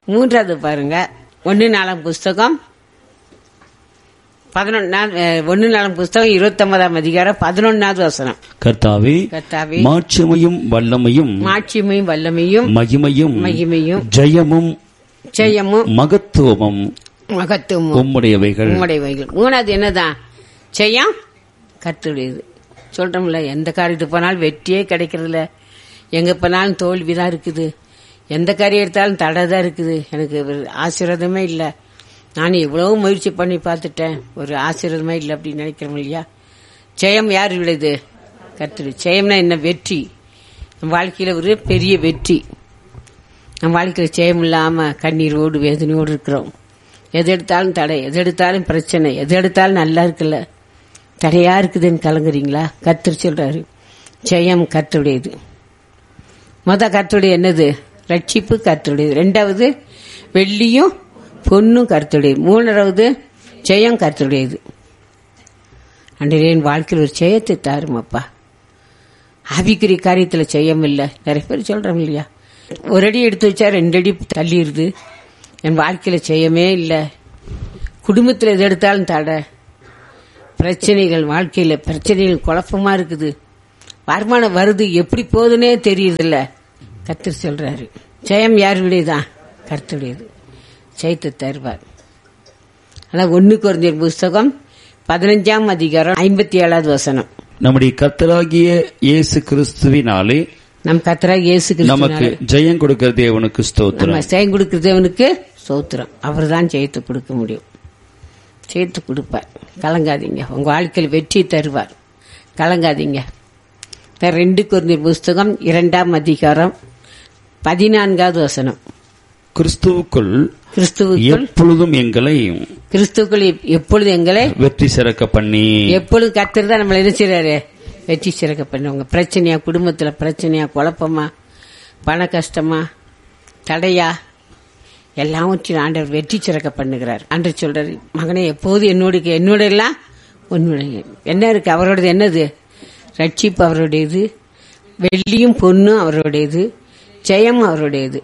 மூன்றாவது பாருங்க ஒன்னு நாலாம் புஸ்தகம் பதினொன்னா ஒன்னு நாலாம் புஸ்தகம் இருபத்தொன்பதாம் அதிகாரம் பதினொன்னாவது வசனம் கர்த்தாவே கர்த்தாவே மாட்சிமையும் வல்லமையும் மாட்சிமையும் வல்லமையும் மகிமையும் மகிமையும் ஜெயமும் ஜெயமும் மகத்துவமும் மகத்துவமும் உம்முடையவைகள் உம்முடையவைகள் மூணாவது என்னதான் ஜெயம் கத்துடையது சொல்றோம்ல எந்த காரியத்துக்கு போனாலும் வெற்றியே கிடைக்கிறதில்ல எங்க போனாலும் தோல்விதான் இருக்குது எந்த காரியம் எடுத்தாலும் தடை தான் இருக்குது எனக்கு ஒரு ஆசீர்வாதமே இல்லை நான் எவ்வளவு முயற்சி பண்ணி பார்த்துட்டேன் ஒரு ஆசீர்வாதமே இல்லை அப்படின்னு நினைக்கிறோம் இல்லையா ஜெயம் யார் விடுது கத்துடு ஜெயம்னா என்ன வெற்றி நம்ம வாழ்க்கையில ஒரு பெரிய வெற்றி நம்ம வாழ்க்கையில் ஜெயம் இல்லாம கண்ணீரோடு வேதனையோடு இருக்கிறோம் எது எடுத்தாலும் தடை எது எடுத்தாலும் பிரச்சனை எது எடுத்தாலும் நல்லா இருக்குல்ல தடையா இருக்குதுன்னு கலங்குறீங்களா கத்துரு சொல்றாரு ஜெயம் கத்துடையது முத கத்துடைய என்னது ரட்சிப்பு கத்துடையது ரெண்டாவது வெள்ளியும் பொண்ணும் கருத்துடையது மூணாவது ஜெயம் கருத்துடையது அன்றைய என் வாழ்க்கையில் ஒரு ஜெயத்தை தாருமப்பா ஆவிக்குரிய காரியத்தில் ஜெயம் இல்லை நிறைய பேர் சொல்றோம் இல்லையா ஒரு அடி எடுத்து வச்சா ரெண்டு அடி தள்ளிடுது என் வாழ்க்கையில ஜெயமே இல்லை குடும்பத்தில் எது எடுத்தாலும் தடை பிரச்சனைகள் வாழ்க்கையில பிரச்சனைகள் குழப்பமா இருக்குது வருமானம் வருது எப்படி போகுதுன்னே தெரியுதுல்ல கர்த்தர் சொல்றாரு ஜெயம் யார் விடையதான் கர்த்தருடையது ஜெயத்தை தருவார் அதான் ஒன்னு குறைஞ்ச புஸ்தகம் பதினஞ்சாம் அதிகாரம் ஐம்பத்தி ஏழாவது வசனம் நம்முடைய கர்த்தராகிய இயேசு கிறிஸ்துவினாலே நம் கர்த்தரா இயேசு நமக்கு கிறிஸ்துவினால ஜெயம் கொடுக்கிற தேவனுக்கு ஸ்தோத்திரம் நம்ம ஜெயம் கொடுக்கறதவனுக்கு சோத்திரம் அவர் தான் ஜெயத்தை கொடுக்க முடியும் ஜெயத்தை கொடுப்பார் கலங்காதீங்க உங்க வாழ்க்கையில் வெற்றி தருவார் கலங்காதீங்க இந்த ரெண்டு குருந்தர் புஸ்தகம் இரண்டாம் அதிகாரம் பதினான்காவது வசனம் கிறிஸ்துவுக்குள் கிறிஸ்துவுக்குள் எப்பொழுதும் எங்களை கிறிஸ்துவுக்குள் எப்- எப்பொழுது எங்களை வெற்றி சிறக்க பண்ணி எப்பொழுது கர்த்தர் தான் நம்மளை என்ன செய்றாரு வெற்றி சிறக்க பண்ணுவாங்க பிரச்சனையா குடும்பத்துல பிரச்சனையா குழப்பமா பண கஷ்டமா தடையா எல்லாவற்றையும் ஆண்டவர் வெற்றி சிறக்க பண்ணுகிறார் ஆண்டவர் சொல்றாரு மகனே எப்போது என்னோட என்னோட எல்லாம் உன்னுடைய என்ன இருக்கு அவரோடது என்னது ரட்சிப்பு அவருடையது வெள்ளியும் பொண்ணும் அவருடையது ஜெயம் அவருடையது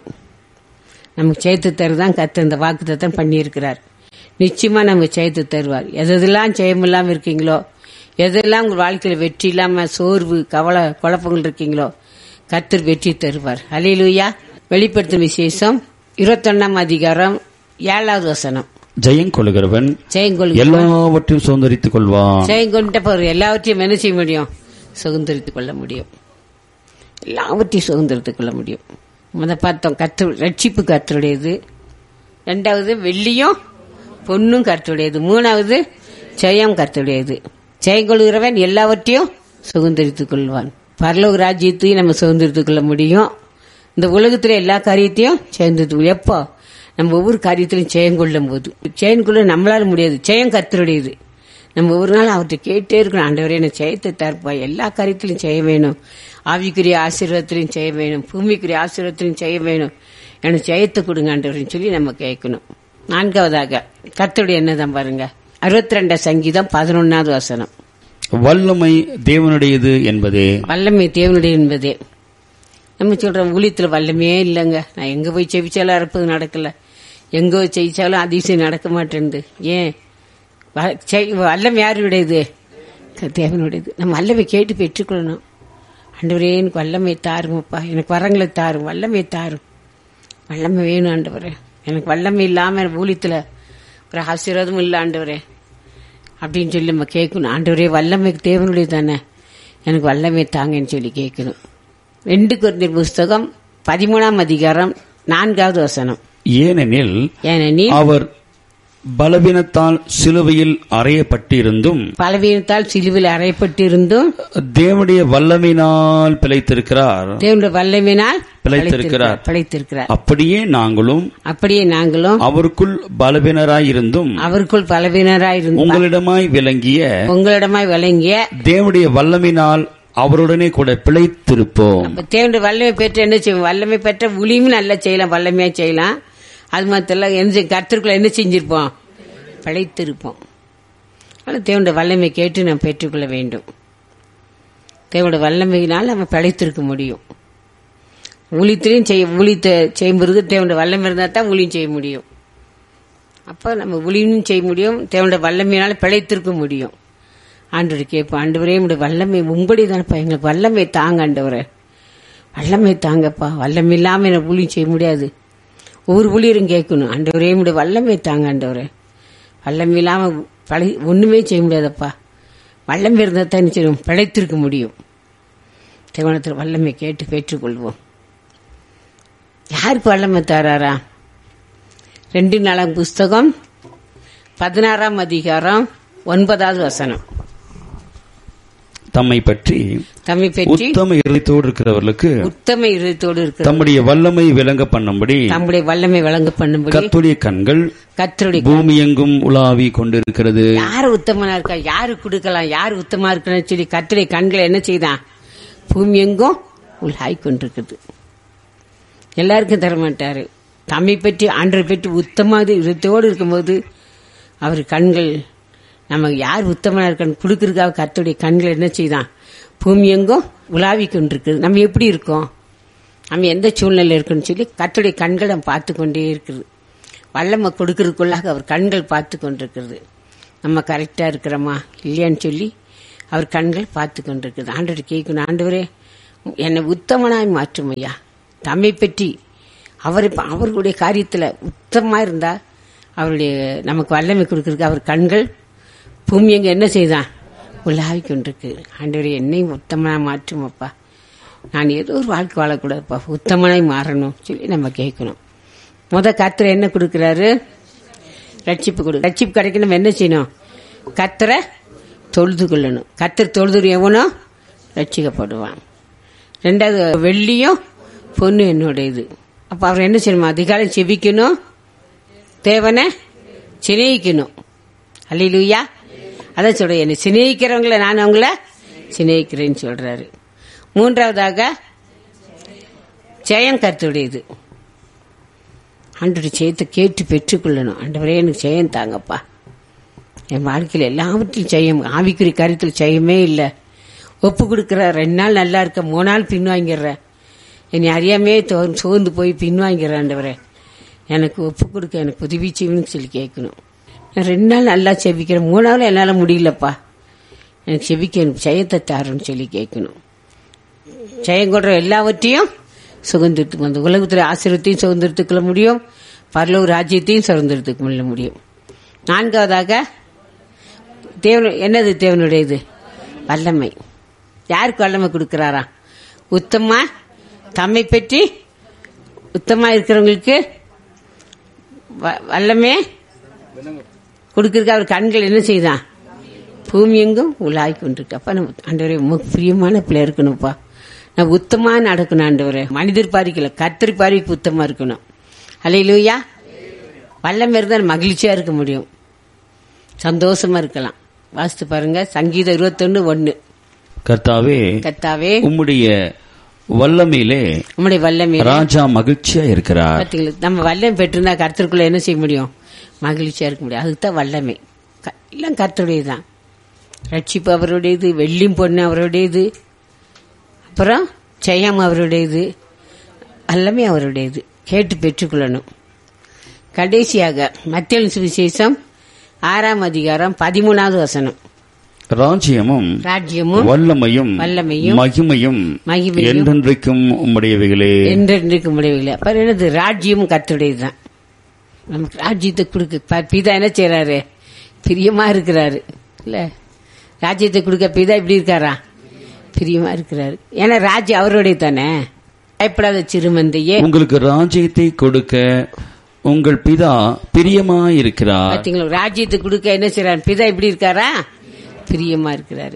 நமக்கு ஜெயத்து தருதான் கத்து இந்த வாக்குத்தத்தம் பண்ணியிருக்கிறார் நிச்சயமா நமக்கு ஜெயத்து தருவார் எதெல்லாம் ஜெயம் இல்லாம இருக்கீங்களோ எதெல்லாம் உங்க வாழ்க்கையில வெற்றி இல்லாம சோர்வு கவலை குழப்பங்கள் இருக்கீங்களோ கர்த்தர் வெற்றி தருவார் அலையிலுயா வெளிப்படுத்தும் விசேஷம் இருபத்தொன்னாம் அதிகாரம் ஏழாவது வசனம் ஜெயம் கொள்கிறவன் ஜெயங்கொள் எல்லாவற்றையும் சுதந்திரித்துக் கொள்வான் ஜெயங்கொண்ட போற எல்லாவற்றையும் என்ன செய்ய முடியும் சுதந்திரித்துக் கொள்ள முடியும் எல்லாவற்றையும் சுதந்திரத்துக் கொள்ள முடியும் முத பார்த்தோம் கத்து ரட்சிப்பு கர்த்தருடையது ரெண்டாவது வெள்ளியும் பொண்ணும் கர்த்தருடையது மூணாவது ஜெயம் கர்த்தருடையது ஜெயம் கொள்கிறவன் எல்லாவற்றையும் சுதந்திரித்துக் கொள்வான் பரலோக ராஜ்யத்தையும் நம்ம சுதந்திரித்துக் கொள்ள முடியும் இந்த உலகத்துல எல்லா காரியத்தையும் சேர்ந்து எப்போ நம்ம ஒவ்வொரு காரியத்திலையும் ஜெயம் கொள்ளும் போது ஜெயம் கொள்ள நம்மளால முடியாது ஜெயம் கர்த்தருடையது நம்ம ஒவ்வொரு நாள் அவர்கிட்ட கேட்டே இருக்கணும் ஆண்டவரே எனக்கு ஜெயத்தை தருப்பா எல்லா காரியத்திலும் செய்ய வேணும் ஆவிக்குரிய ஆசீர்வாதத்திலையும் செய்ய வேணும் பூமிக்குரிய ஆசீர்வாதத்திலையும் செய்ய வேணும் எனக்கு ஜெயத்தை கொடுங்க ஆண்டவரேன்னு சொல்லி நம்ம கேட்கணும் நான்காவதாக கர்த்தருடைய என்னதான் பாருங்க அறுபத்தி ரெண்டாம் சங்கீதம் பதினொன்னாவது வசனம் வல்லமை தேவனுடையது என்பதே வல்லமை தேவனுடைய என்பதே நம்ம சொல்றோம் ஊழியத்துல வல்லமையே இல்லைங்க நான் எங்க போய் செவிச்சாலும் அறுப்பது நடக்கல எங்க போய் ஜெயிச்சாலும் அதிசயம் நடக்க மாட்டேன்து ஏன் வ- செய்- வல்லமை யாருடையது க- தேவனுடையது நம்ம வல்லமை கேட்டு பெற்றுக்கொள்ளணும் ஆண்டவரே எனக்கு வல்லமை தாருமப்பா எனக்கு வரங்களை தாரும் வல்லமை தாரும் வல்லமை வேணும் ஆண்டவரே எனக்கு வல்லமை இல்லாம ஊழியத்துல ஒரு ஆசீர்வாதமும் இல்லை ஆண்டவரே அப்படின்னு சொல்லி நம்ம கேட்கணும் ஆண்டவரே வல்லமை தேவனுடைய தானே எனக்கு வல்லமை தாங்கன்னு சொல்லி கேட்கணும் ரெண்டு குருந்தியர் புஸ்தகம் பதிமூணாம் அதிகாரம் நான்காவது வசனம் ஏனெனில் ஏனெனில் அவர் பலவீனத்தால் சிலுவையில் அறையப்பட்டிருந்தும் பலவீனத்தால் சிலுவில் அறையப்பட்டிருந்தும் தேவனுடைய வல்லமையினால் பிழைத்திருக்கிறார் தேவனுடைய வல்லமையினால் பிழைத்திருக்கிறார். பிழைத்திருக்கிறார் அப்படியே நாங்களும் அப்படியே நாங்களும் அவருக்குள் பலவீனராயிருந்தும் அவருக்குள் பலவீனராயிருந்தோம் உங்களிடமாய் விளங்கிய உங்களிடமாய் விளங்கிய தேவனுடைய வல்லமையினால் அவருடனே கூட பிழைத்திருப்போம் அப்ப தேவனுடைய வல்லமை பெற்று என்ன செய்வோம் வல்லமை பெற்ற உளியும் நல்லா செய்யலாம் வல்லமையா செய்யலாம் அது மாத்திரம் என்ன செய்யும் கர்த்தருக்குள்ள என்ன செஞ்சிருப்போம் பிழைத்திருப்போம் ஆனால் தேவனுடைய வல்லமை கேட்டு நாம் பெற்றுக்கொள்ள வேண்டும் தேவனுடைய வல்லமையினால் நம்ம பிழைத்திருக்க முடியும் ஊழியத்திலையும் செய்ய ஊழியத்தை செய்யும்போது தேவனுடைய வல்லமை இருந்தால் தான் ஊழியம் செய்ய முடியும் அப்போ நம்ம ஊழியமும் செய்ய முடியும் தேவனுடைய வல்லமையினால பிழைத்திருக்க முடியும் ஆண்டவர் கேட்போம் ஆண்டவரே உடைய வல்லமை உங்களுடைய தானப்பா எங்களுக்கு வல்லமை தாங்க ஆண்டவரே வல்லமை தாங்கப்பா வல்லமை இல்லாமல் எனக்கு ஊழியம் செய்ய முடியாது ஒவ்வொரு ஊழியரும் கேட்கணும் ஆண்டவரே உடைய வல்லமை தாங்க ஆண்டவரே வல்லமை இல்லாமல் பழை ஒன்றுமே செய்ய முடியாதப்பா வல்லமை இருந்தால் தான் என்ன செய்யும் பிழைத்திருக்க முடியும் தேவனத்தில் வல்லமை கேட்டு பெற்றுக்கொள்வோம் யாருக்கு வல்லமை தராரா ரெண்டு நாளாம் புஸ்தகம் பதினாறாம் அதிகாரம் ஒன்பதாவது வசனம் தம்மை பற்றி தம்மை பற்றி உத்தம இருதயத்தோடு இருக்கிறவர்களுக்கு உத்தம இருதயத்தோடு இருக்கிற தம்முடைய வல்லமை விளங்க பண்ணும்படி தம்முடைய வல்லமை வழங்க பண்ணும்படி கர்த்தருடைய கண்கள் கத்தருடைய பூமி எங்கும் உலாவி கொண்டிருக்கிறது யாரு உத்தமனா இருக்கா யாரு கொடுக்கலாம் யாரு உத்தமா இருக்கணும்னு சொல்லி கத்தருடைய கண்களை என்ன செய்தான் பூமி எங்கும் உள்ஹாய் கொண்டிருக்குது எல்லாருக்கும் தர மாட்டாரு தம்மை பற்றி ஆண்டரை பற்றி உத்தமாவது இருத்தோடு இருக்கும்போது அவர் கண்கள் நமக்கு யார் உத்தமனா இருக்கணும் கொடுக்கறதுக்காக கத்தருடைய கண்கள் என்ன செய்தான் பூமி எங்கும் உலாவி கொண்டிருக்குது நம்ம எப்படி இருக்கோம் நம்ம எந்த சூழ்நிலை இருக்குன்னு சொல்லி கத்தருடைய கண்கள் நம்ம பார்த்து கொண்டே இருக்குது வல்லமை கொடுக்கறதுக்குள்ளாக அவர் கண்கள் பார்த்து கொண்டிருக்கிறது நம்ம கரெக்டா இருக்கிறோமா இல்லையான்னு சொல்லி அவர் கண்கள் பார்த்து கொண்டிருக்குது ஆண்டவர் கேட்கணும் ஆண்டவரே என்னை உத்தமனாய் மாற்றும் ஐயா தம்மை பற்றி அவர் அவர்களுடைய காரியத்தில் உத்தமா இருந்தா அவருடைய நமக்கு வல்லமை கொடுக்கறதுக்கு அவர் கண்கள் பூமி எங்க என்ன செய்தான் உலாவி கொண்டிருக்கு ஆண்டவரே என்னையும் உத்தமனா மாற்றும் அப்பா நான் ஏதோ ஒரு வாழ்க்கை வாழக்கூடாதுப்பா உத்தமனாய் மாறணும் சொல்லி நம்ம கேட்கணும் முத கத்திர என்ன கொடுக்கறாரு ரட்சிப்பு கொடு ரட்சிப்பு கிடைக்க நம்ம என்ன செய்யணும் கத்தரை தொழுது கொள்ளணும் கத்தர் தொழுது எவனோ ரட்சிக்கப்படுவான் ரெண்டாவது வெள்ளியும் பொண்ணு என்னுடையது அப்ப அவர் என்ன செய்யணும் அதிகாலை செபிக்கணும் தேவனை சிநேகிக்கணும் அல்லையிலுயா அதான் சொல்ற என்னை சிநேகிக்கிறவங்கள நான் அவங்கள சிநேகிக்கிறேன்னு சொல்றாரு மூன்றாவதாக ஜெயம் கருத்துடையது ஆண்டோட ஜெயத்தை கேட்டு பெற்றுக்கொள்ளணும் ஆண்டவரே எனக்கு ஜெயம் தாங்கப்பா என் வாழ்க்கையில் எல்லாவற்றிலும் ஜெயம் ஆவிக்குறி காரியத்தில் ஜெயமே இல்லை ஒப்பு கொடுக்குற ரெண்டு நாள் நல்லா இருக்க மூணு நாள் பின்வாங்கிடுறேன் என்னை அறியாமே தோ- சோர்ந்து போய் பின்வாங்கிறேன் ஆண்டவரே எனக்கு ஒப்பு கொடுக்க எனக்கு உதவி செய்யணும்னு சொல்லி கேட்கணும் நான் ரெண்டு நாள் நல்லா செபிக்கிறேன் மூணாவது என்னால் முடியலப்பா எனக்கு செபிக்க எனக்கு ஜெயத்தை தாருன்னு சொல்லி கேட்கணும் ஜெயம் கொடுற எல்லாவற்றையும் சுதந்திரத்துக்கு அந்த உலகத்தில் ஆசிரியத்தையும் சுதந்திரத்துக்குள்ள முடியும் பரலோக ராஜ்யத்தையும் சுதந்திரத்துக்கு கொள்ள முடியும் நான்காவதாக தேவன் என்னது தேவனுடையது வல்லமை யாருக்கு வல்லமை கொடுக்கிறாரா உத்தமா தம்மை பற்றி உத்தமா இருக்கிறவங்களுக்கு வ- வல்லமே கொடுக்கறதுக்கு அவர் கண்கள் என்ன செய்தான் பூமி எங்கும் உலாய் கொண்டிருக்கு அப்ப நம்ம ஆண்டவரே உமக்கு பிரியமான பிள்ளை இருக்கணும்ப்பா நான் உத்தமா நடக்கணும் ஆண்டவரே மனிதர் பாரிக்கல கத்திரி பாரிக்கு உத்தமா இருக்கணும் அல்லையிலூயா வல்லம் இருந்தால் மகிழ்ச்சியா இருக்க முடியும் சந்தோஷமா இருக்கலாம் வாசித்து பாருங்க சங்கீதம் இருபத்தொன்னு ஒன்னு கர்த்தாவே கத்தாவே உம்முடைய வல்லமையிலே உம்முடைய வல்லமே ராஜா மகிழ்ச்சியா இருக்கிறார் பாத்தீங்களா நம்ம வல்லம் பெற்றிருந்தா கர்த்தருக்குள்ள என்ன செய்ய முடியும் மகிழ்ச்சியா இருக்க முடியும் அதுதான் வல்லமை க- எல்லாம் கர்த்தருடையதுதான் ரட்சிப்பு அவருடையது வெள்ளியும் பொண்ணு அவருடையது அப்புறம் ஜெயம் அவருடையது எல்லாமே அவருடையது கேட்டு பெற்றுக்கொள்ளணும் கடைசியாக மத்திய சுவிசேஷம் ஆறாம் அதிகாரம் பதிமூணாவது வசனம் ராஜ்யமும் ராஜ்யமும் வல்லமையும் வல்லமையும் மகிமையும் மகிமையும் என்றென்றைக்கும் உம்முடையவைகளே என்றென்றைக்கு முடியவில்லை அப்புறம் என்னது ராஜ்யம் கத்துடையதுதான் நமக்கு ராஜ்யத்தை கொடுக்க ப- பிதா என்ன செய்யறாரு பிரியமா இருக்கிறாரு இல்ல ராஜ்யத்தை கொடுக்க பிதா இப்படி இருக்காரா பிரியமா இருக்கிறாரு ஏன்னா ராஜ்யம் அவருடைய தானே பயப்படாத சிறுமந்தையே உங்களுக்கு ராஜ்யத்தை கொடுக்க உங்கள் பிதா பிரியமாயிருக்கிறார் பாத்தீங்களா ராஜ்யத்தை கொடுக்க என்ன செய்யறாரு பிதா இப்படி இருக்காரா பிரியமா இருக்கிறாரு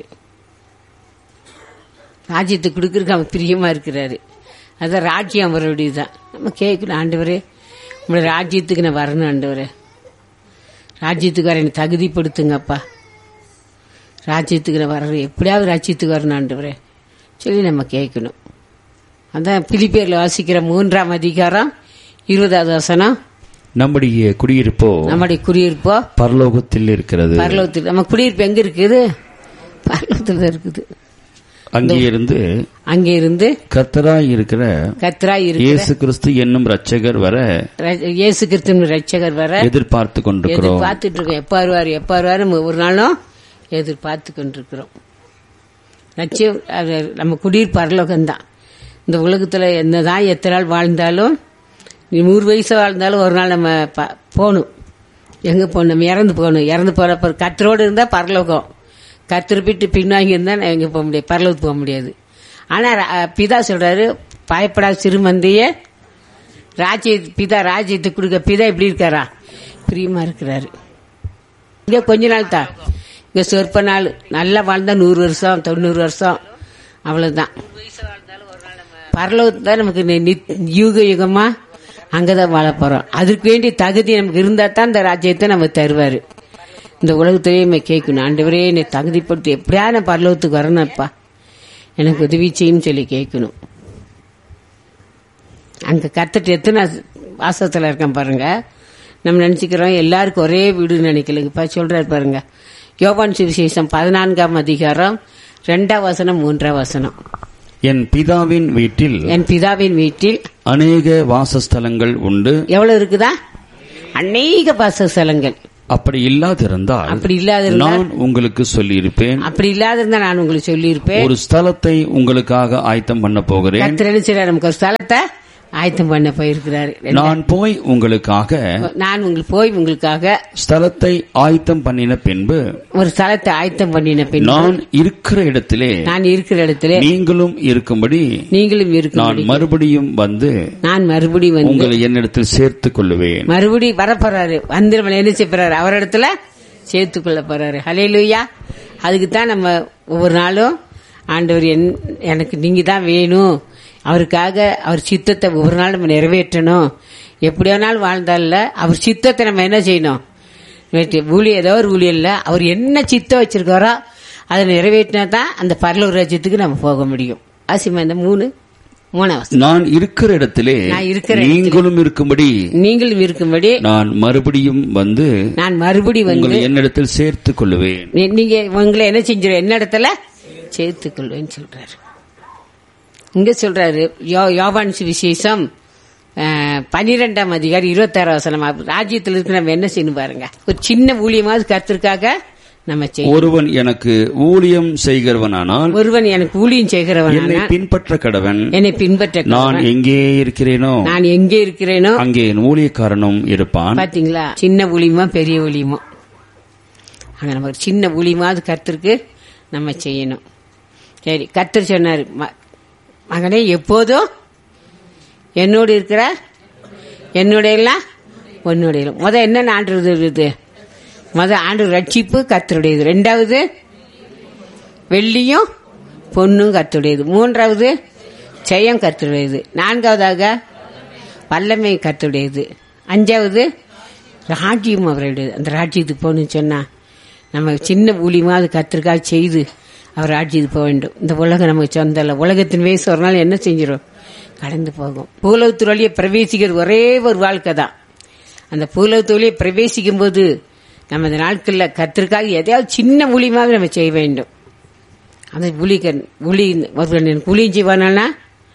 ராஜ்யத்தை கொடுக்கறதுக்கு அவன் பிரியமா இருக்கிறாரு அதான் ராஜ்யம் அவருடையதுதான் நம்ம கேட்கணும் ஆண்டவரே உங்களோட ராஜ்யத்துக்கு நான் வரணும் ஆண்டவரே ராஜ்யத்துக்கு வர எனக்கு தகுதிப்படுத்துங்கப்பா ராஜ்யத்துக்கு நான் வரணும் எப்படியாவது ராஜ்யத்துக்கு வரணும் ஆண்டவரே சொல்லி நம்ம கேட்கணும் அதான் பிலிப்பேர்ல வாசிக்கிற மூன்றாம் அதிகாரம் இருபதாவது வசனம் நம்முடைய குடியிருப்போ நம்முடைய குடியிருப்போ பரலோகத்தில் இருக்கிறது பரலோகத்தில் நம்ம குடியிருப்பு எங்க இருக்குது பரலோகத்தில் தான் இருக்குது அங்கே இருந்து அங்கே இருந்து கர்த்தராய் இருக்கிற கத்ராய் இருக்கிற இயேசு கிறிஸ்து என்னும் ரட்சகர் வர ர- இயேசு கிறிஸ்துவின் ரட்சகர் வர எதிர்பார்த்து கொண்டிருக்கிறோம் எதிர்பார்த்துட்டு இருக்கோம் எப்ப வருவார் எப்ப வருவார் நம்ம ஒரு நாளும் எதிர்பார்த்து கொண்டிருக்கிறோம் லட்சியம் அது நம்ம குடியிருப்பு பரலோகம்தான் இந்த உலகத்துல என்னதான் எத்தனை நாள் வாழ்ந்தாலும் நீ நூறு வயசு வாழ்ந்தாலும் ஒரு நாள் நம்ம ப- போகணும் எங்க போகணும் நம்ம இறந்து போகணும் இறந்து போறப்ப கத்தரோடு இருந்தா பரலோகம் கத்தர் விட்டு பின்னாங்கி இருந்தா நான் எங்க போக முடியாது பரலோகத்துக்கு போக முடியாது ஆனா ர- பிதா சொல்றாரு பயப்படாத சிறுமந்தையே ராஜ்ய பிதா ராஜ்யத்தை கொடுக்க பிதா எப்படி இருக்காரா பிரியமா இருக்கிறாரு இங்க கொஞ்ச நாள் தான் இங்க சொற்ப நாள் நல்லா வாழ்ந்தா நூறு வருஷம் தொண்ணூறு வருஷம் அவ்வளவுதான் பரலோகத்து தான் நமக்கு நி- நித்- யுக யுகமா அங்கதான் வாழ போறோம் அதுக்கு வேண்டிய தகுதி நமக்கு இருந்தா தான் இந்த ராஜ்யத்தை நம்ம தருவாரு இந்த உலகத்திலேயே நம்ம கேட்கணும் ஆண்டவரே என்னை தகுதிப்படுத்தி எப்படியா நான் பரலோகத்துக்கு வரணும்ப்பா எனக்கு உதவி செய்யுன்னு சொல்லி கேட்கணும் அங்க கத்துட்டு எத்தனை வாசத்துல இருக்கேன் பாருங்க நம்ம நினைச்சுக்கிறோம் எல்லாருக்கும் ஒரே வீடுன்னு நினைக்கலங்கப்பா சொல்றாரு பாருங்க யோபான் சுவிசேஷம் பதினான்காம் அதிகாரம் ரெண்டாம் வசனம் மூன்றாம் வசனம் என் பிதாவின் வீட்டில் என் பிதாவின் வீட்டில் அநேக வாசஸ்தலங்கள் உண்டு எவ்வளவு இருக்குதா அநேக வாசஸ்தலங்கள் அப்படி இல்லாதிருந்தால் அப்படி இல்லாதிருந்தா நான் உங்களுக்கு சொல்லியிருப்பேன் அப்படி இல்லாதிருந்தா நான் உங்களுக்கு சொல்லியிருப்பேன் ஒரு ஸ்தலத்தை உங்களுக்காக ஆயத்தம் பண்ண போகிறேன் கர்த்தர் என்ன செய்றாரு? நமக்கு ஒரு ஸ்தலத்தை ஆயத்தம் பண்ண போயிருக்கிறாரு நான் போய் உங்களுக்காக நான் உங்களுக்கு போய் உங்களுக்காக ஸ்தலத்தை ஆயத்தம் பண்ணின பின்பு ஒரு ஸ்தலத்தை ஆயத்தம் பண்ணின பின் நான் இருக்கிற இடத்திலே நான் இருக்கிற இடத்துல நீங்களும் இருக்கும்படி நீங்களும் நான் இருக்கும் மறுபடியும் வந்து நான் மறுபடியும் வந்து உங்களை என்னிடத்தில் சேர்த்துக் கொள்ளுவேன் மறுபடி வரப்போறாரு வந்து நம்மளை என்ன செய்ய போறாரு அவரிடத்துல சேர்த்து கொள்ள போறாரு ஹலேலூயா அதுக்கு தான் நம்ம ஒவ்வொரு நாளும் ஆண்டவர் என் எனக்கு நீங்க தான் வேணும் அவருக்காக அவர் சித்தத்தை ஒவ்வொரு நாள் நம்ம நிறைவேற்றணும் எப்படி வேணாலும் வாழ்ந்தால அவர் சித்தத்தை நம்ம என்ன செய்யணும் நிறைவேற்றி- ஊழியம் ஏதோ ஒரு ஊழியம் இல்ல அவர் என்ன சித்தம் வச்சிருக்காரோ அதை நிறைவேற்றினா தான் அந்த பரலூர் ராஜ்யத்துக்கு நம்ம போக முடியும் ஆசிமா இந்த மூணு மூணாவது நான் இருக்கிற இடத்திலே நான் இருக்கிற இடத்திலே நீங்களும் இருக்கும்படி நீங்களும் இருக்கும்படி நான் மறுபடியும் வந்து நான் மறுபடி வந்து உங்களை என்னிடத்தில் சேர்த்துக் கொள்ளுவேன் நீ- நீங்க உங்களை என்ன செஞ்சிரு என்ன இடத்துல சேர்த்துக் கொள்வேன்னு சொல்றாரு இங்க சொல்றாரு யோ- யோவான் விசேஷம் பனிரெண்டாம் அதிகாரி இருபத்தாறாம் வசனம் ராஜ்யத்தில் இருக்கு நம்ம என்ன செய்யணும் பாருங்க ஒரு சின்ன ஊழியமாவது கருத்திற்காக நம்ம செய்யணும் ஒருவன் எனக்கு ஊழியம் செய்கிறவனானால் ஒருவன் எனக்கு ஊழியம் செய்கிறவன் என்னை பின்பற்ற கடவன் என்னை பின்பற்ற நான் எங்கே இருக்கிறேனோ நான் எங்கே இருக்கிறேனோ அங்கே என் ஊழியக்காரனும் இருப்பான் பாத்தீங்களா சின்ன ஊழியமா பெரிய ஊழியமோ அங்க நம்ம ஒரு சின்ன ஊழியமாவது கர்த்தருக்கு நம்ம செய்யணும் சரி கர்த்தர் சொன்னாரு "ம- மகனே எப்போதும் என்னோடு இருக்கிற என்னுடைய எல்லாம் உன்னுடைய முத என்ன ஆண்டு இருக்குது முத ஆண்டு ரட்சிப்பு கர்த்தருடையது ரெண்டாவது வெள்ளியும் பொண்ணும் கர்த்தருடையது மூன்றாவது ஜெயம் கர்த்தருடையது நான்காவதாக வல்லமை கர்த்தருடையது அஞ்சாவது ராஜ்யம் அவருடையது அந்த ராஜ்யத்துக்கு போகணும்னு சொன்னா நம்ம சின்ன ஊழியமா அது கத்திரிக்காய் செய்து அவர் ராஜ்யத்துக்கு போக வேண்டும் இந்த உலகம் நமக்கு சொந்தம் இல்லை உலகத்தின் வயசு ஒரு நாள் என்ன செஞ்சிடும் கடந்து போகும் பூலகத்து வழியை பிரவேசிக்கிற ஒரே ஒரு வாழ்க்கை தான் அந்த பூலகத்து வழியை பிரவேசிக்கும் போது நம்ம இந்த நாட்களில் கத்திரிக்காய் எதையாவது சின்ன ஊழியமாக நம்ம செய்ய வேண்டும் அந்த ஊழிகன் ஊழி ஒருவன் எனக்கு ஊழியம் செய்வானா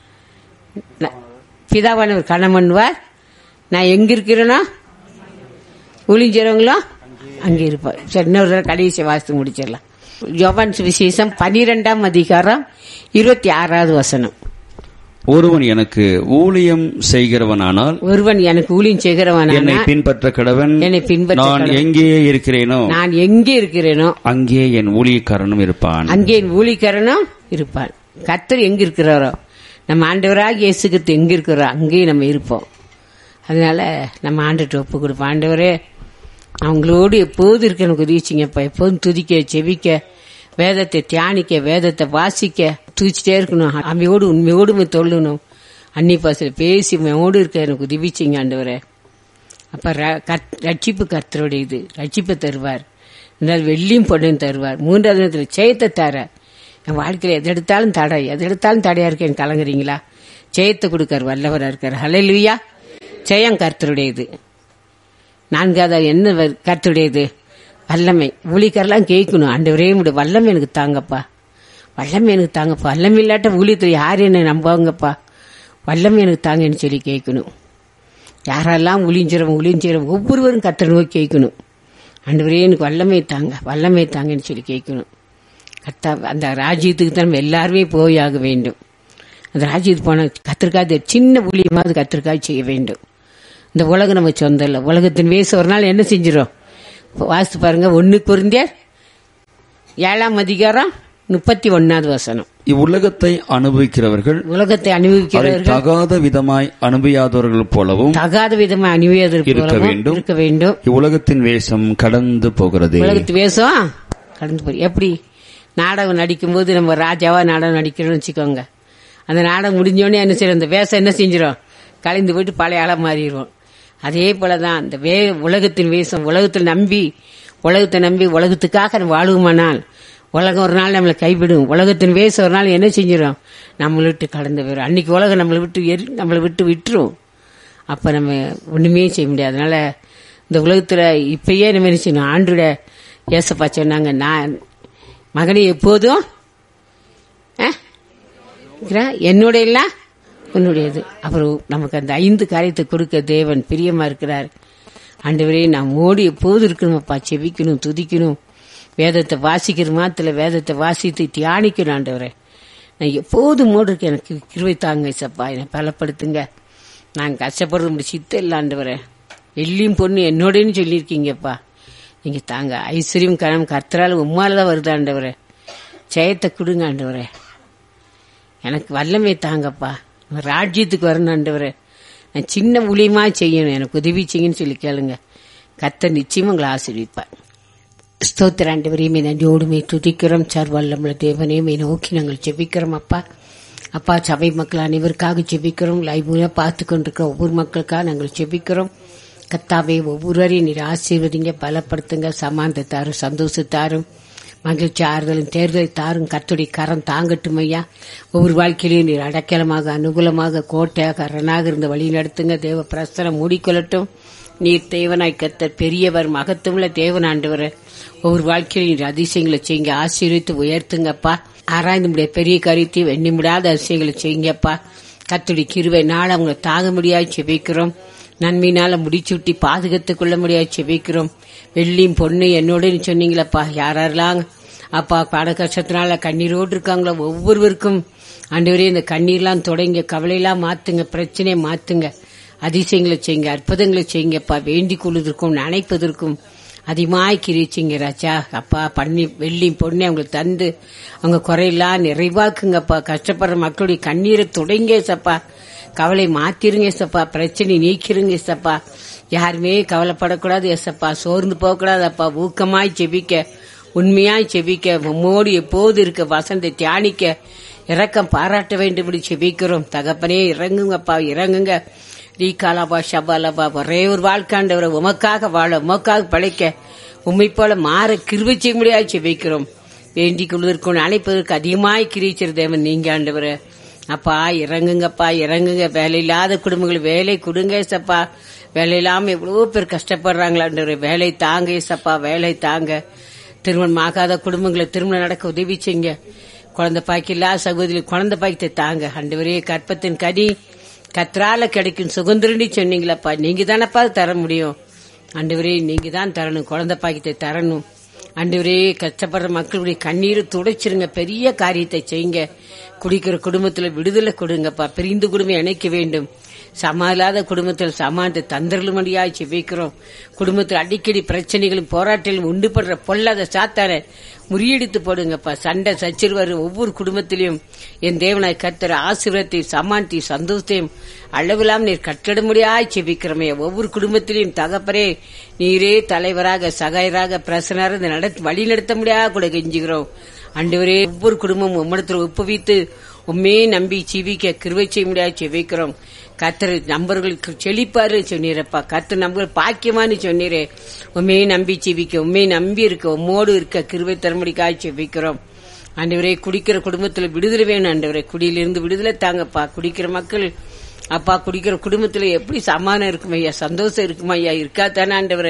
ந- பிதாவானவர் கணம் பண்ணுவார் நான் எங்க இருக்கிறேனோ ஊழிஞ்சவங்களும் அங்கே இருப்பார் சரி இன்னொரு தடவை கடைசி வாசித்து முடிச்சிடலாம் யோவான் விசேஷம் பனிரெண்டாம் அதிகாரம் இருபத்தி ஆறாவது வசனம் ஒருவன் எனக்கு ஊழியம் செய்கிறவனானால் ஒருவன் எனக்கு ஊழியம் என்னை செய்கிறவனான பின்பற்ற கடவன் என்னை பின்பற்ற நான் கடவன். எங்கே இருக்கிறேனோ நான் எங்கே இருக்கிறேனோ அங்கே என் ஊழியக்காரனும் இருப்பான் அங்கே என் ஊழியக்காரனும் இருப்பான் கர்த்தர் எங்க இருக்கிறாரோ நம்ம ஆண்டவராக இயேசுக்கு எங்க இருக்கிறோ அங்கேயே நம்ம இருப்போம் அதனால நம்ம ஆண்டுட்டு ஒப்பு கொடுப்போம் ஆண்டவரே அவங்களோடு எப்போதும் இருக்க எனக்கு உதவிச்சிங்கப்பா எப்போதும் துதிக்க செவிக்க வேதத்தை தியானிக்க வேதத்தை வாசிக்க துதிச்சிட்டே இருக்கணும் அம்மையோடு உண்மையோடு உம்மை தொல்லணும் அன்னி பாசல பேசி உண்மையோடு இருக்க எனக்கு உதவிச்சிங்க ஆண்டவரே அப்ப ர- கர்த்- ரட்சிப்பு கர்த்தருடைய இது ரட்சிப்பை தருவார் ரெண்டாவது வெள்ளியும் பொண்ணையும் தருவார் மூன்றாவது நேரத்துல ஜெயத்தை தரார் என் வாழ்க்கையில எது எடுத்தாலும் தடை எது எடுத்தாலும் தடையா இருக்கேன் கலங்குறீங்களா ஜெயத்தை கொடுக்கார் வல்லவரா இருக்கார் ஹalleluya ஜெயம் கர்த்தருடையது நான்காவது என்ன வ- கர்த்தருடையது வல்லமை ஊழிக்கரெல்லாம் கேட்கணும் ஆண்டவரே உடைய வல்லமை எனக்கு தாங்கப்பா வல்லமை எனக்கு தாங்கப்பா வல்லமை இல்லாட்ட ஊழியத்தில் யார் என்ன நம்புவாங்கப்பா வல்லமை எனக்கு தாங்கன்னு சொல்லி கேட்கணும் யாரெல்லாம் ஒளிஞ்சிரம் ஒளிஞ்சிரம் ஒவ்வொருவரும் கத்தரை நோக்கி கேட்கணும் ஆண்டவரே எனக்கு வல்லமை தாங்க வல்லமை தாங்கன்னு சொல்லி கேட்கணும் கத்தா அந்த ராஜ்யத்துக்கு தான் நம்ம எல்லாருமே போய் ஆக வேண்டும் அந்த ராஜ்யத்துக்கு போன கத்திரிக்காய் சின்ன ஊழியமாவது கத்திரிக்காய் செய்ய வேண்டும் இந்த உலகம் நம்ம சொந்தம் இல்லை உலகத்தின் வேச ஒரு நாள் என்ன செஞ்சிடும் வாசித்து பாருங்க ஒன்று பொருந்தியார் ஏழாம் அதிகாரம் முப்பத்தி ஒன்னாவது வசனம் இவ்வுலகத்தை அனுபவிக்கிறவர்கள் உலகத்தை அதை அனுபவிக்கிறவர்கள் தகாத விதமாய் அனுபவியாதவர்கள் போலவும் தகாத விதமா அணிவியதற்கு இருக்க வேண்டும். இருக்க வேண்டும் இவ்வுலகத்தின் வேஷம் கடந்து போகிறது உலகத்து வேஷம் கடந்து போய் எப்படி நாடகம் நடிக்கும்போது நம்ம ராஜாவா நாடகம் நடிக்கிறோம்னு வச்சுக்கோங்க அந்த நாடகம் முடிஞ்சோடனே என்ன செய்யறோம் அந்த வேஷம் என்ன செஞ்சிடும் கலைந்து போயிட்டு பழைய ஆளா மாறிடுவோம் அதே போலதான் இந்த வே உலகத்தின் வேஷம் உலகத்தில் நம்பி உலகத்தை நம்பி உலகத்துக்காக நம்ம வாழுவோமானால் உலகம் ஒரு நாள் நம்மளை கைவிடும் உலகத்தின் வேஷம் ஒரு நாள் என்ன செஞ்சிடும் நம்மளை விட்டு கடந்து போயிடும் அன்னைக்கு உலகம் நம்மளை விட்டு எரி நம்மளை விட்டு விட்டுரும் அப்ப நம்ம ஒண்ணுமே செய்ய முடியாது அதனால இந்த உலகத்துல இப்பயே நம்ம என்ன செய்யணும் ஆண்டுட ஏசப்பா சொன்னாங்க நான் மகனே எப்போதும் அஹ், இருக்கிறா, என்னோட இல்ல உன்னுடையது அப்புறம் நமக்கு அந்த ஐந்து காரியத்தை கொடுக்க தேவன் பிரியமா இருக்கிறார் ஆண்டவரே நாம் ஓடி எப்போது இருக்கணுமப்பா செபிக்கணும் துதிக்கணும் வேதத்தை வாசிக்கிற மாத்திர வேதத்தை வாசித்து தியானிக்கணும் ஆண்டவரே நான் எப்போதும் மோடு இருக்கு எனக்கு கிருவை தாங்க சப்பா என்னை பலப்படுத்துங்க நான் கஷ்டப்படுறது முடிச்சு சித்த இல்லாண்டவரே வெள்ளியும் பொண்ணு என்னோடன்னு சொல்லியிருக்கீங்கப்பா நீங்க தாங்க ஐஸ்வர்யம் கணம் கர்த்தரால் உம்மால தான் வருதாண்டவரே ஜெயத்தை கொடுங்க ஆண்டவரே எனக்கு வல்லமை தாங்கப்பா உங்க ராஜ்யத்துக்கு வரணும் ஆண்டவரே நான் சின்ன ஊழியமா செய்யணும் எனக்கு உதவி செய்யுன்னு சொல்லி கேளுங்க கர்த்தர் நிச்சயம் உங்களை ஆசீர்விப்பார் ஸ்தோத்திர ஆண்டவரையுமே நன்றியோடுமே துதிக்கிறோம் சார் வல்லமுள்ள தேவனையுமே நோக்கி நாங்கள் ஜெபிக்கிறோம் அப்பா அப்பா சபை மக்கள் அனைவருக்காக ஜெபிக்கிறோம் லைவ்ல பார்த்து கொண்டிருக்கிற ஒவ்வொரு மக்களுக்காக நாங்கள் ஜெபிக்கிறோம் கத்தாவே ஒவ்வொருவரையும் நீர் ஆசீர்வதிங்க பலப்படுத்துங்க சமாந்த தாரும் சந்தோஷத்தாரும் மகிழ்ச்சி ஆறுதலும் தேர்தலை தாரும் கத்துடைய கரம் தாங்கட்டும் ஐயா ஒவ்வொரு வாழ்க்கையிலையும் நீர் அடைக்கலமாக அனுகூலமாக கோட்டையாக அரணாக இருந்த வழி நடத்துங்க தேவ பிரசனம் மூடிக்கொள்ளட்டும் நீர் தேவனாய் கத்தர் பெரியவர் மகத்துவமுள்ள தேவன் ஆண்டவர் ஒவ்வொரு வாழ்க்கையிலும் நீர் அதிசயங்களை செய்யுங்க ஆசீர்வித்து உயர்த்துங்கப்பா ஆராய்ந்து முடிய பெரிய காரியத்தையும் எண்ணி முடியாத அதிசயங்களை செய்யுங்கப்பா கத்துடைய கிருவை நாள் அவங்களை தாங்க முடியாது செபிக்கிறோம் நன்மையினால முடிச்சுட்டி பாதுகாத்துக் கொள்ள முடியாது செபிக்கிறோம் வெள்ளியும் பொண்ணு என்னோட சொன்னீங்களப்பா யாரெல்லாம் அப்பா பட கஷ்டத்தினால கண்ணீரோடு இருக்காங்களோ ஒவ்வொருவருக்கும் ஆண்டவரே இந்த கண்ணீர்லாம் தொடங்க கவலையெல்லாம் மாத்துங்க பிரச்சனையை மாத்துங்க அதிசயங்களை செய்யுங்க அற்புதங்களை செய்யுங்கப்பா வேண்டிக் கொள்வதற்கும் நினைப்பதற்கும் அதிகமாய் கிரிச்சிங்க ராஜா அப்பா பண்ணி வெள்ளி பொண்ணு அவங்களுக்கு தந்து அவங்க குறையெல்லாம் நிறைவாக்குங்கப்பா கஷ்டப்படுற மக்களுடைய கண்ணீரை தொடங்க சப்பா கவலை மாத்திருங்க சப்பா பிரச்சனை நீக்கிருங்க சப்பா யாருமே கவலைப்படக்கூடாது எசப்பா சோர்ந்து போகக்கூடாது அப்பா ஊக்கமாய் செபிக்க உண்மையாய் செபிக்க உம்மோடு எப்போது இருக்க வசந்தை தியானிக்க இரக்கம் பாராட்ட வேண்டும் செபிக்கிறோம் தகப்பனே இறங்குங்கப்பா இறங்குங்க ரீகாலாபா ஷபாலாபா ஒரே ஒரு வாழ்க்காண்டவரை உமக்காக வாழ உமக்காக பழைக்க உம்மை போல மாற கிருபை செய்ய முடியாது செபிக்கிறோம் வேண்டிக் கொள்வதற்கும் அழைப்பதற்கு அதிகமாய் கிரீச்சர் தேவன் நீங்க ஆண்டவரை அப்பா இறங்குங்கப்பா இறங்குங்க வேலை இல்லாத குடும்பங்கள் வேலை கொடுங்க சப்பா வேலை இல்லாம எவ்வளவு பேர் கஷ்டப்படுறாங்களான்ற வேலை தாங்க சப்பா வேலை தாங்க திருமணம் ஆகாத குடும்பங்களை திருமணம் நடக்க உதவி செய்யுங்க குழந்தை பாய்க்கு இல்லாத சகோதரி குழந்தை பாய்க்கத்தை தாங்க அண்டவரே கற்பத்தின் கனி கத்ரால கிடைக்கும் சுதந்திரன்னு சொன்னீங்களப்பா நீங்க தானப்பா தர முடியும் ஆண்டவரே நீங்க தான் தரணும் குழந்தை பாக்கியத்தை தரணும் ஆண்டவரே கஷ்டப்படுற மக்களுடைய கண்ணீரை துடைச்சிருங்க பெரிய காரியத்தை செய்யுங்க குடிக்கிற குடும்பத்துல விடுதலை கொடுங்கப்பா பிரிந்து குடும்பம் இணைக்க வேண்டும் சமாளாத குடும்பத்தில் சமானத்தை தந்திரலுமடியாய் செவிக்கிறோம் குடும்பத்தில் அடிக்கடி பிரச்சனைகளும் போராட்டங்களும் உண்டு படுற பொல்லாத சாத்தார முறியடித்து போடுங்கப்பா சண்டை சச்சிறுவர் ஒவ்வொரு குடும்பத்திலையும் என் தேவனாய் கர்த்தர் ஆசீர்வத்தை சமானத்தை சந்தோஷத்தையும் அளவிலாம் நீர் கட்டிட முடியாய் செபிக்கிறமே ஒவ்வொரு குடும்பத்திலையும் தகப்பரே நீரே தலைவராக சகாயராக பிரசனராக இந்த நடத்த வழி நடத்த முடியாது கூட கெஞ்சுகிறோம் அண்டவரே ஒவ்வொரு குடும்பமும் உம்மிடத்தில் ஒப்புவித்து உண்மையே நம்பி ஜீவிக்க கிருவை செய்ய முடியாது செவிக்கிறோம் கத்தர் நம்பர்களுக்கு செழிப்பாரு சொன்னீரப்பா கத்தர் நம்பர்கள் பாக்கியமானு சொன்னீரே உண்மையை நம்பி ஜீவிக்க உண்மையை நம்பி இருக்க உம்மோடு இருக்க கிருவை தரமுடிக்காய் செவிக்கிறோம் ஆண்டவரே குடிக்கிற குடும்பத்துல விடுதலை வேணும் ஆண்டவரே குடியிலிருந்து விடுதலை தாங்கப்பா குடிக்கிற மக்கள் அப்பா குடிக்கிற குடும்பத்துல எப்படி சமாதானம் இருக்கும் ஐயா சந்தோஷம் இருக்குமா ஐயா இருக்கா தானே ஆண்டவரே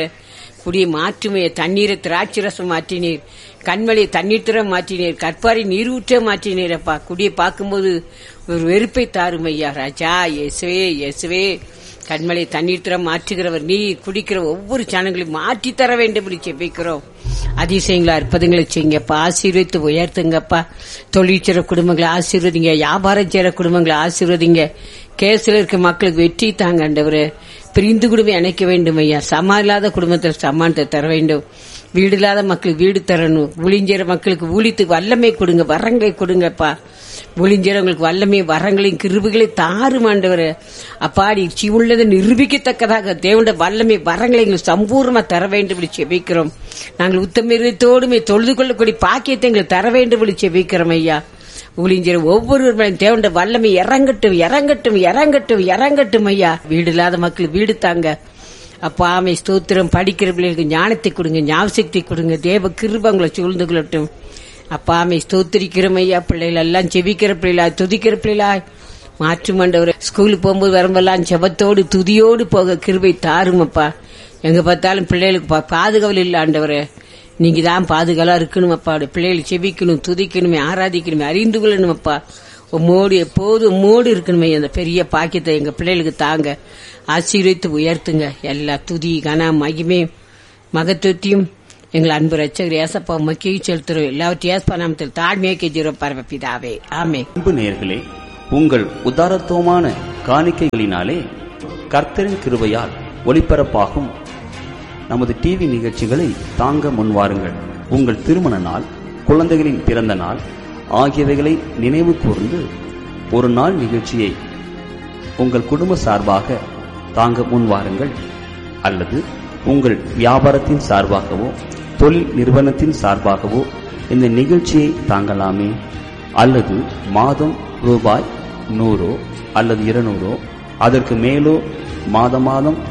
குடியை மாற்றுமைய தண்ணீரை திராட்சை ரசம் மாற்றினீர் கண்மலை தண்ணீர் திறம் மாற்றினீர் கற்பாரி நீரூற்ற மாற்றினீர் அப்பா குடியை பார்க்கும்போது ஒரு வெறுப்பை தாரும் ஐயா ராஜா இயேசுவே இயேசுவே கண்மலை தண்ணீர் திறம் மாற்றுகிறவர் நீர் குடிக்கிற ஒவ்வொரு சாணங்களையும் மாற்றி தர வேண்டும் என்று செபிக்கிறோம் அதிசயங்களா அற்புதங்களை செய்யுங்கப்பா ஆசீர்வதித்து உயர்த்துங்கப்பா தொழில் செய்கிற குடும்பங்களை ஆசீர்வதிங்க வியாபாரம் செய்கிற குடும்பங்களை ஆசீர்வதிங்க கேஸ்ல இருக்க மக்களுக்கு வெற்றி தாங்க ஆண்டவரே பிரிந்து குடும்பம் இணைக்க வேண்டும் ஐயா சமா இல்லாத குடும்பத்தில் சமானத்தை தர வேண்டும் வீடு இல்லாத மக்களுக்கு வீடு தரணும் ஊழிஞ்சேற மக்களுக்கு ஊழித்துக்கு வல்லமை கொடுங்க வரங்களை கொடுங்கப்பா ஊழிஞ்சேறவங்களுக்கு வல்லமை வரங்களையும் கிருபுகளையும் தாரும் ஆண்டவரே அப்பாடி சி உள்ளதை நிரூபிக்கத்தக்கதாக தேவண்ட வல்லமை வரங்களை எங்களுக்கு சம்பூர்ணமா தர வேண்டும் என்று செபிக்கிறோம் நாங்கள் உத்தமிரத்தோடுமே தொழுது கொள்ளக்கூடிய பாக்கியத்தை எங்களுக்கு தர வேண்டும் என்று செபிக்கிறோம் ஐயா ஊழியர் ஒவ்வொருவரும் தேவண்ட வல்லமை இறங்கட்டும் இறங்கட்டும் இறங்கட்டும் இறங்கட்டும் ஐயா வீடு இல்லாத மக்கள் வீடு தாங்க அப்பா ஆமை ஸ்தோத்திரம் படிக்கிற பிள்ளைகளுக்கு ஞானத்தை கொடுங்க ஞாபகத்தை கொடுங்க தேவ கிருப உங்களை சூழ்ந்து கொள்ளட்டும் அப்பா ஆமை ஸ்தோத்திரிக்கிறோம் ஐயா பிள்ளைகள் எல்லாம் செவிக்கிற பிள்ளைகளா துதிக்கிற பிள்ளைகளா மாற்று மண்டவர் ஸ்கூலுக்கு போகும்போது வரும்போதெல்லாம் ஜெபத்தோடு துதியோடு போக கிருபை தாருமப்பா எங்க பார்த்தாலும் பிள்ளைகளுக்கு பா- பாதுகாவல் இல்லை ஆண்டவரே நீங்க தான் பாதுகாலா இருக்கணும் அப்பா பிள்ளைகளை செபிக்கணும் துதிக்கணுமே ஆராதிக்கணுமே அறிந்து கொள்ளணும் அப்பா உம்மோடு எப்போதும் உம்மோடு இருக்கணுமே அந்த பெரிய பாக்கியத்தை எங்க பிள்ளைகளுக்கு தாங்க ஆசீர்வித்து உயர்த்துங்க எல்லா துதி கன மகிமே மகத்துவத்தையும் எங்கள் அன்பு ரச்சகர் ஏசப்பா மக்கியை செலுத்துறோம் எல்லாவற்றையும் ஏசப்பா நாமத்தில் தாழ்மையை கெஞ்சிரும் பரமபிதாவே ஆமே அன்பு நேயர்களே உங்கள் உதாரத்துவமான காணிக்கைகளினாலே கர்த்தரின் கிருபையால் ஒளிபரப்பாகும் நமது டிவி நிகழ்ச்சிகளை தாங்க முன்வாருங்கள் உங்கள் திருமண நாள் குழந்தைகளின் பிறந்த நாள் ஆகியவைகளை நினைவு கூர்ந்து ஒரு நாள் நிகழ்ச்சியை உங்கள் குடும்ப சார்பாக தாங்க முன்வாருங்கள் அல்லது உங்கள் வியாபாரத்தின் சார்பாகவோ தொழில் நிறுவனத்தின் சார்பாகவோ இந்த நிகழ்ச்சியை தாங்கலாமே அல்லது மாதம் ரூபாய் நூறோ அல்லது இருநூறோ அதற்கு மேலோ மாத மாதம்